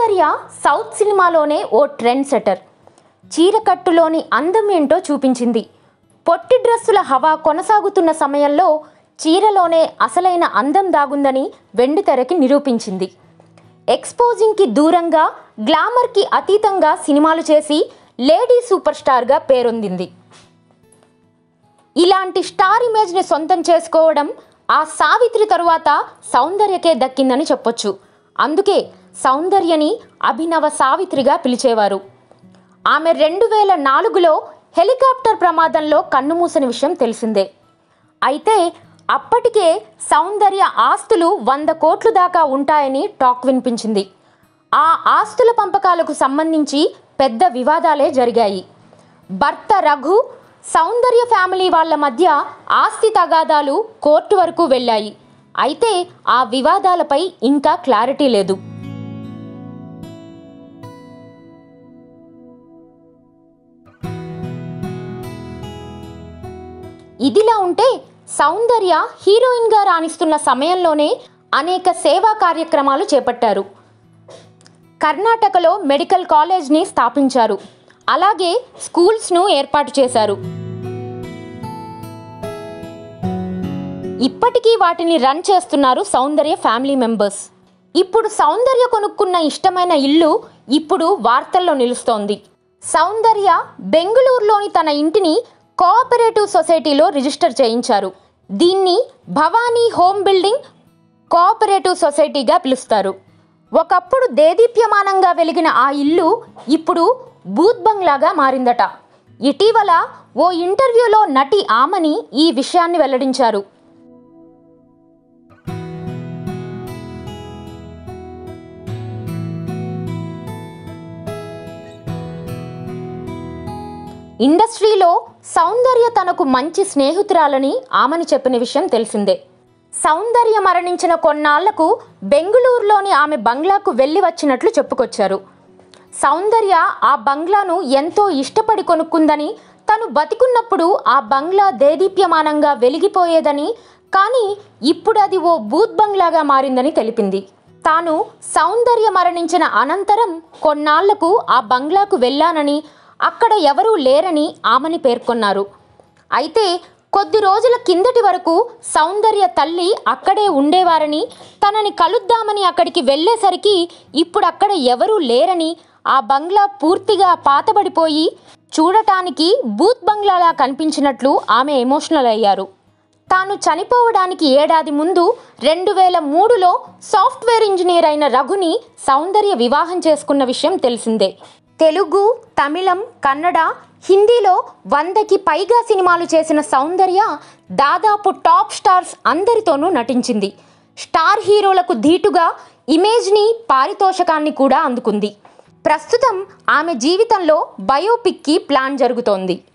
సౌందర్య south సినిమాలోనే ఓ trend setter చీరకట్టులోని అందం ఏంటో చూపించింది పొట్టి డ్రెస్సుల హవా కొనసాగుతున్న సమయంలో చీరలోనే అసలైన అందం దాగుందని వెండితెరకి నిరూపించింది ఎక్స్పోజింగ్కి దూరంగా గ్లామర్కి అతీతంగా సినిమాలు చేసి లేడీ సూపర్ స్టార్గా పేరొందింది ఇలాంటి స్టార్ ఇమేజ్ని సొంతం చేసుకోవడం ఆ సావిత్రి తరువాత సౌందర్యకే దక్కిందని చెప్పొచ్చు అందుకే సౌందర్యని అభినవ సావిత్రిగా పిలిచేవారు ఆమె రెండు వేల నాలుగులో హెలికాప్టర్ ప్రమాదంలో కన్నుమూసిన విషయం తెలిసిందే అయితే అప్పటికే సౌందర్య ఆస్తులు వంద కోట్లు దాకా ఉంటాయని టాక్ వినిపించింది ఆ ఆస్తుల పంపకాలకు సంబంధించి పెద్ద వివాదాలే జరిగాయి భర్త రఘు సౌందర్య ఫ్యామిలీ వాళ్ళ మధ్య ఆస్తి తగాదాలు కోర్టు వరకు వెళ్ళాయి అయితే ఆ వివాదాలపై ఇంకా క్లారిటీ లేదు ఇదిలా ఉంటే సౌందర్య హీరోయిన్గా రాణిస్తున్న సమయంలోనే అనేక సేవా కార్యక్రమాలు చేపట్టారు కర్ణాటకలో మెడికల్ కాలేజ్ని స్థాపించారు అలాగే స్కూల్స్ను ఏర్పాటు చేశారు ఇప్పటికీ వాటిని రన్ చేస్తున్నారు సౌందర్య ఫ్యామిలీ మెంబర్స్ ఇప్పుడు సౌందర్య కొనుక్కున్న ఇష్టమైన ఇల్లు ఇప్పుడు వార్తల్లో నిలుస్తోంది సౌందర్య బెంగళూరులోని తన ఇంటిని కోఆపరేటివ్ సొసైటీలో రిజిస్టర్ చేయించారు దీన్ని భవానీ హోమ్ బిల్డింగ్ కోఆపరేటివ్ సొసైటీగా పిలుస్తారు ఒకప్పుడు దేదీప్యమానంగా వెలిగిన ఆ ఇల్లు ఇప్పుడు బూత్ బంగ్లాగా మారిందట ఇటీవల ఓ ఇంటర్వ్యూలో నటి ఆమని ఈ విషయాన్ని వెల్లడించారు ఇండస్ట్రీలో సౌందర్య తనకు మంచి స్నేహితురాలని ఆమెని చెప్పిన విషయం తెలిసిందే సౌందర్య మరణించిన కొన్నాళ్లకు బెంగుళూరులోని ఆమె బంగ్లాకు వెళ్ళి వచ్చినట్లు చెప్పుకొచ్చారు సౌందర్య ఆ బంగ్లాను ఎంతో ఇష్టపడి కొనుక్కుందని తను బతికున్నప్పుడు ఆ బంగ్లా దేదీప్యమానంగా వెలిగిపోయేదని కానీ ఇప్పుడు అది ఓ బూత్ బంగ్లాగా మారిందని తెలిపింది తాను సౌందర్య మరణించిన అనంతరం కొన్నాళ్లకు ఆ బంగ్లాకు వెళ్ళానని అక్కడ ఎవరూ లేరని ఆమెని పేర్కొన్నారు అయితే కొద్ది రోజుల కిందటి వరకు సౌందర్య తల్లి అక్కడే ఉండేవారని తనని కలుద్దామని అక్కడికి వెళ్ళేసరికి ఇప్పుడు అక్కడ ఎవరూ లేరని ఆ బంగ్లా పూర్తిగా పాతబడిపోయి చూడటానికి బూత్ బంగ్లాలా కనిపించినట్లు ఆమె ఎమోషనల్ అయ్యారు తాను చనిపోవడానికి ఏడాది ముందు రెండు వేల మూడులో సాఫ్ట్వేర్ ఇంజనీర్ అయిన రఘుని సౌందర్య వివాహం చేసుకున్న విషయం తెలిసిందే తెలుగు తమిళం కన్నడ హిందీలో వందకి పైగా సినిమాలు చేసిన సౌందర్య దాదాపు టాప్ స్టార్స్ అందరితోనూ నటించింది స్టార్ హీరోలకు ధీటుగా ఇమేజ్ని పారితోషకాన్ని కూడా అందుకుంది ప్రస్తుతం ఆమె జీవితంలో బయోపిక్కి ప్లాన్ జరుగుతోంది